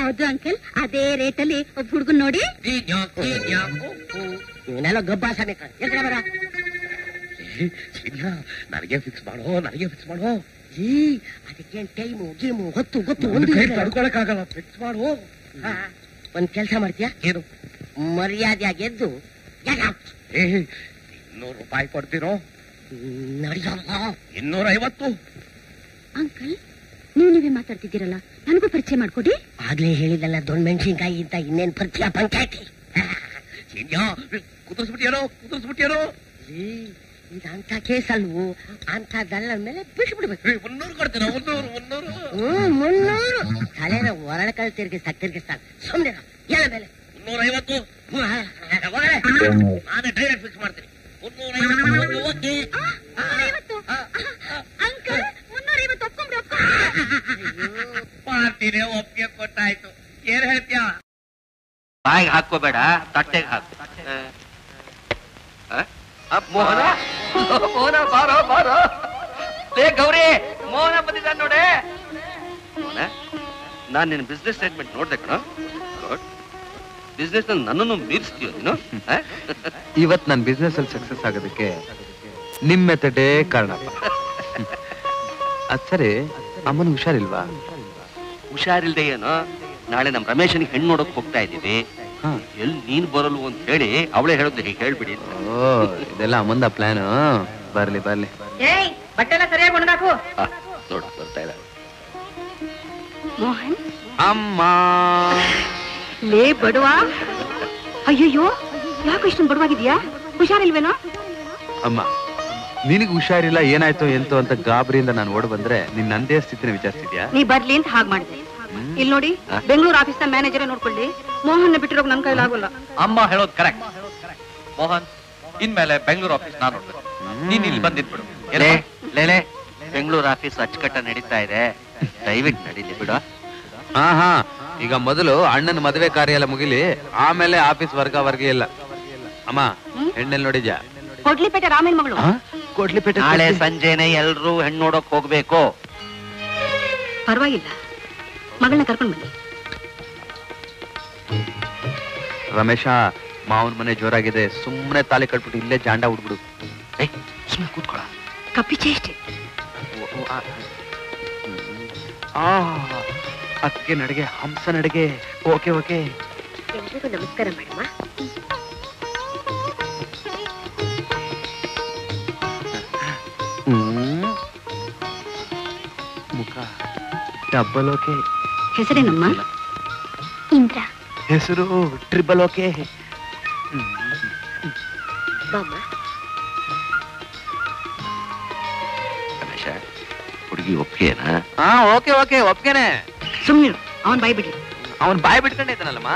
ಹೌದು ಅಂಕಲ್ ಅದೇ ರೇಟಲ್ಲಿ ಒಬ್ಬ ಹುಡುಗನ್ ನೋಡಿ ಇವನೆಲ್ಲ ಗಬ್ಬಾಸನೆ ಎದ್ರ ಬರ ಇಲ್ಲ ನನಗೆ ಫಿಕ್ಸ್ ಮಾಡೋ ನನಗೆ ಫಿಕ್ಸ್ ಮಾಡೋ ಈ ಅದಕ್ಕೆ ಟೈಮು ಗೇಮು ಹೊತ್ತು ಗೊತ್ತು ಒಂದು ಒಂದು ಕೈ ಇಲ್ಲ. ತಡ್ಕೊಳಕ್ಕಾಗಲ್ಲ ಫಿಕ್ಸ್ ಮಾಡೋ ಹಾ, ಒಂದ್ ಕೆಲ್ಸ ಮಾಡ್ತೀಯಾ ಏನು ಮರ್ಯಾದೆಯಾಗಿ ಎದ್ದು ಯಾಕ? ಏ ಇನ್ನೂರು ರೂಪಾಯಿ ಕೊಡ್ತೀರೋ ನಡಿಯಮ್ಮ. ಇನ್ನೂರ ಐವತ್ತು ಅಂಕಲ್ ನೀವು ನೀವೇ ಮಾತಾಡ್ತಿದ್ದೀರಲ್ಲ ನನಗೂ ಪರಿಚಯ ಮಾಡ್ಕೊಡಿ ಆಗ್ಲೇ ಹೇಳಿದಲ್ಲ ದೊಡ್ಡ ಮೆಣಸಿನ್ಕಾಯಿ ಅಂತ ಇನ್ನೇನ್ ಪರಿಚಯ ಪಂಚಾಯತಿ ಕುದಿಸ್ಬಿಟ್ಟಿಯರೋ ಕುದಿಸ್ಬಿಟ್ಟಿಯರೋ ಇದಂತ ಕೇಸ್ ಅಲ್ವು ಅಂತದಲ್ಲ ಮೇಲೆ ಬಿಟ್ಬಿಡ್ಬೇಕು ಮುನ್ನೂರು ಕೊಡ್ತೀರಾ ಮುನ್ನೂರು ಮುನ್ನೂರು ಹ್ಮ್ ಮುನ್ನೂರು ತಲೆನ ಒರಳಕಲ್ ತಿರ್ಗಿಸ್ತಾ ತಿರ್ಗಿಸ್ತಾ ಸುಮ್ನೆ ಹೇಳ ಮೇಲೆ ಮುನ್ನೂರ ಐವತ್ತು ಹ್ಮ್, ಹಾ, ಹಾ, ಹೋಗಲೇ. ನಾನೇ ಡೈರೆಕ್ಟ್ ಫಿಕ್ಸ್ ಮಾಡ್ತೀನಿ ಮುನ್ನೂರ ಐವತ್ತು ಓಕೆ ಅಂಕಲ್ ಮುನ್ನೂರೈವತ್ತು ಒಪ್ಕೊಂಡ್ರೆ ಮಾಡ್ತೀನಿ ಒಪ್ಪಿಗೆ ಕೊಟ್ಟಾಯ್ತು ಏನ್ ಹೇಳ್ತೀಯ ಬಾಯಿಗೆ ಹಾಕೋಬೇಡ ತಟ್ಟೆಗೆ ಹಾಕು ಆ? ಆ, ಮೋಹನ ಮೋಹನ ಬಾರೋ ಬಾರೋ ಲೇ ಗೌರಿ ಮೋಹನ ಬಂದಿದ್ದಾನೆ ನೋಡೆ ಮೋಹನ ನಾನ್ ನಿನ್ನ ಬಿಸ್ನೆಸ್ ಸ್ಟೇಟ್ಮೆಂಟ್ ನೋಡ್ದೆ ಕಣ ಬಿಸ್ನೆಸ್ ನನ್ನನ್ನು ಮೀರಿಸ್ತೀಯ ನೀನು ಆ? ಇವತ್ ನನ್ ಬಿಸ್ನೆಸ್ ಅಲ್ಲಿ ಸಕ್ಸಸ್ ಆಗೋದಕ್ಕೆ ನಿಮ್ ಮೆಥಡೇ ಕಾರಣ ಅದ್ ಸರಿ ಅಮ್ಮನ ಹುಷಾರಿಲ್ವಾ ಹುಷಾರಿಲ್ದೆ ಏನೋ ನಾಳೆ ನಮ್ ರಮೇಶನಿಗೆ ಹೆಣ್ಣು ನೋಡಕ್ ಹೋಗ್ತಾ ಇದ್ದೀವಿ ಹಾ. ಎಲ್ಲಿ ನೀನ್ ಬರಲ್ವು ಅಂತ ಹೇಳಿ ಅವಳೇ ಹೇಳೋದು ಹೀಗೆ ಹೇಳ್ಬಿಡಿ ಅಂತ. ಓ ಇದೆಲ್ಲ ಅಮ್ಮಂದ ಪ್ಲಾನ್ ಬರ್ಲಿ ಬರ್ಲಿ ಏಯ್ ಬಟ್ಟೆ ಎಲ್ಲ ಸರಿಯಾಗಿ ಒಣಗಾಕು ಆ, ನೋಡು ಬರ್ತಾ ಇದ್ದಾರೆ ಮೋಹನ್ ಅಮ್ಮ ಲೇ ಬಡವಾ ಅಯ್ಯಯ್ಯೋ ಯಾಕೆ ಇಷ್ಟೊಂದು ಬಡವಾಗಿದ್ಯಾ ಹುಷಾರಿಲ್ವೇನೋ ಅಮ್ಮ ನಿನಗ್ ಹುಷಾರಿಲ್ಲ ಏನಾಯ್ತು ಎಂತೋ ಅಂತ ಗಾಬರಿಯಿಂದ ನಾನು ಓಡ್ ಬಂದ್ರೆ ನಿನ್ ನಂದೇ ಸ್ಥಿತಿನ ವಿಚಾರಿಸಿದ್ಯಾ ನೀ ಬರ್ಲಿ ಅಂತ ಹಾಗೆ ಮಾಡಿದೆ ಇಲ್ಲಿ ನೋಡಿ ಬೆಂಗಳೂರು ಆಫೀಸ್ ಮ್ಯಾನೇಜರ್ ನೋಡ್ಕೊಳ್ಳಿ ಮೋಹನ್ ಬಿಟ್ಟಿರೋಕ್ ನನ್ ಕೈಲಾಗಲ್ಲ ಅಮ್ಮ ಹೇಳೋದು ಕರೆಕ್ಟ್ ಮೋಹನ್ ಇನ್ಮೇಲೆ ಬೆಂಗಳೂರು ಆಫೀಸ್ ನಾನು ನೋಡ್ಬೇಕು ನೀನ್ ಇಲ್ಲಿ ಬಂದಿದ್ಬಿಡು ಲೇ ಲೇ, ಲೇ ಬೆಂಗಳೂರು ಆಫೀಸ್ ಅಚ್ಚುಕಟ್ಟ ನಡೀತಾ ಇದೆ ದಯವಿಟ್ಟು ನಡೀಲಿ ಬಿಡು ಹಾ ಹಾ ಈಗ ಮೊದಲು ಅಣ್ಣನ ಮದುವೆ ಕಾರ್ಯ ಎಲ್ಲ ಮುಗಿಲಿ ಆಮೇಲೆ ಆಫೀಸ್ ವರ್ಗ ವರ್ಗ ಇಲ್ಲ ಅಮ್ಮ ಹೆಣ್ಣೆಲ್ ನೋಡಿದ್ಯಾ ಕೊಡ್ಲಿಪೇಟೆ ರಾಮನ್ ಮಗಳು ಆ? ಕೊಡ್ಲಿಪೇಟೆ ನಾಳೆ ಸಂಜೆನೆ ಎಲ್ರೂ ಹೆಣ್ಣು ನೋಡಕ್ ಹೋಗ್ಬೇಕು ಪರವಾಗಿಲ್ಲ ಮಗಳನ್ನ ಕರ್ಕೊಂಡ್ ಬನ್ನಿ ರಮೇಶ ಮಾವನ್ ಮನೆ ಜೋರಾಗಿದೆ ಸುಮ್ಮನೆ ತಾಲಿ ಕಟ್ಬಿಟ್ಟು ಇಲ್ಲೇ ಜಾಂಡ ಉಡ್ಬಿಡು ಏಯ್ ಸುಮ್ಮನೆ ಕೂತ್ಕೊಳ ಕಪ್ಪಿ ಚೇಷ್ಟೆ ಆ ಅದಕ್ಕೆ ನಡಿಗೆ ಹಂಸ ನಡಿಗೆ ಓಕೆ ಓಕೆ ಎಲ್ರಿಗೂ ನಮಸ್ಕಾರ ಮೇಡಮ ಹ್ಮ್ ಮುಖ ಡಬ್ಬಲ್ ಓಕೆ ಹೆಸರೇನಮ್ಮ ಇಂದ್ರ ಹೆಸರು ಟ್ರಿಬಲ್ ಓಕೆ ಬಾಮ್ಮ ರಮೇಶ ಹುಡುಗಿ ಒಪ್ಪಿಗೆನಾ ಹಾ ಓಕೆ ಓಕೆ ಒಪ್ಗೆನೆ ಸುಮ್ನಿರು ಅವನ್ ಬಾಯ್ ಬಿಡಿ ಅವನ್ ಬಾಯ್ ಬಿಟ್ಕೊಂಡೆ ಇದ್ದಾನಲ್ಲಮ್ಮ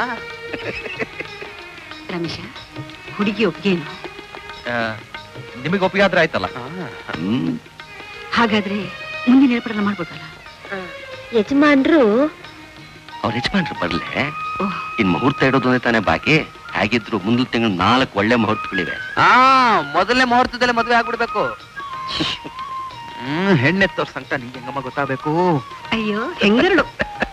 ರಮೇಶ ಹುಡುಗಿ ಒಪ್ಪಿಗೆನು ನಿಮಗೆ ಒಪ್ಪಿಗೆ ಆದ್ರೆ ಆಯ್ತಲ್ಲ ಹ್ಮ್ ಹಾಗಾದ್ರೆ ಮುಂದಿನ ಏರ್ಪಾಡೆಲ್ಲ ಮಾಡ್ಬೋದಲ್ಲ ಯಜಮಾನ್ರು ಅವ್ರ ಯಜಮಾನ್ರು ಬರ್ಲೆ ಓಹ್ ಇನ್ ಮುಹೂರ್ತ ಇಡೋದು ತಾನೇ ಬಾಕಿ ಹಾಗಿದ್ರು ಮುಂದಿನ ತಿಂಗಳು ನಾಲ್ಕು ಒಳ್ಳೆ ಮುಹೂರ್ತಗಳಿವೆ ಆ ಮೊದಲನೇ ಮುಹೂರ್ತದಲ್ಲೇ ಮದ್ವೆ ಆಗ್ಬಿಡ್ಬೇಕು ಹ್ಮ್ ಹೆಣ್ಣೆತ್ತವ್ರ ಸಂಕಟ ನಿಂಗೆ ಹೆಂಗಮ್ಮ ಗೊತ್ತಾಗಬೇಕು ಅಯ್ಯೋ ಹೆಂಗರಳು